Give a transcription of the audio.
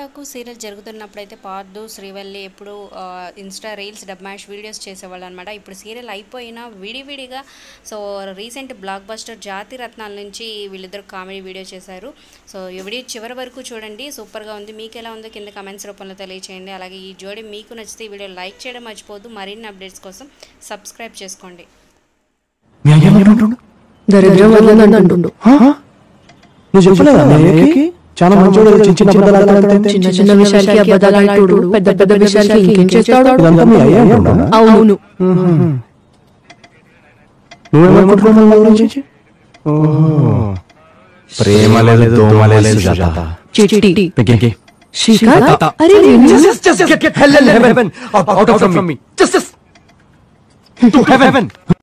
తాటాకు సీరియల్ జరుగుతున్నప్పుడు అయితే పార్దు శ్రీవల్లి ఎప్పుడు ఆ, Insta reels dubsmash videos చేసేవాళ్ళు అనమాట ఇప్పుడు సీరియల్ అయిపోయినా విడివిడిగా సో రీసెంట్ బ్లాక్ బస్టర్ జాతి రత్నాల నుంచి వీళ్ళిద్దరు కామెడీ వీడియో చేశారు సో ఈ వీడియో చివరి వరకు చూడండి సూపర్గా ఉంది మీకు ఎలా ఉందో కింద కమెంట్స్ రూపంలో తెలియచేయండి అలాగే ఈ జోడి మీకు నచ్చితే ఈ వీడియో లైక్ చేయడం మర్చిపోద్దు మరిన్ని అప్డేట్స్ కోసం సబ్స్క్రైబ్ చేసుకోండి మీ అయ్య ఏమంటుండు? దరిద్రం వదలని అంటుండు హా? నువ్వు చెప్పలేదా మీ అయ్యకి చాలా మంచోడు చిన్న చిన్న అబద్ధాలు ఆడతాడంటే? చిన్న చిన్న విషయాలకి అబద్ధాలు అంటాడు పెద్ద పెద్ద విషయాలకి ఇంకేం చేస్తాడు ఇదంతా మీ అయ్య అంటున్నా అవును నువ్వేమనుకుంటున్నావు నా గురించి ప్రేమ లేదు దోమ లేదు సుజాత చిట్టి పింకీ శ్రీకాంత్ అరే నిన్ను- Just, just, just get, get hell and heaven out, out, out from me. Just, just. To heaven.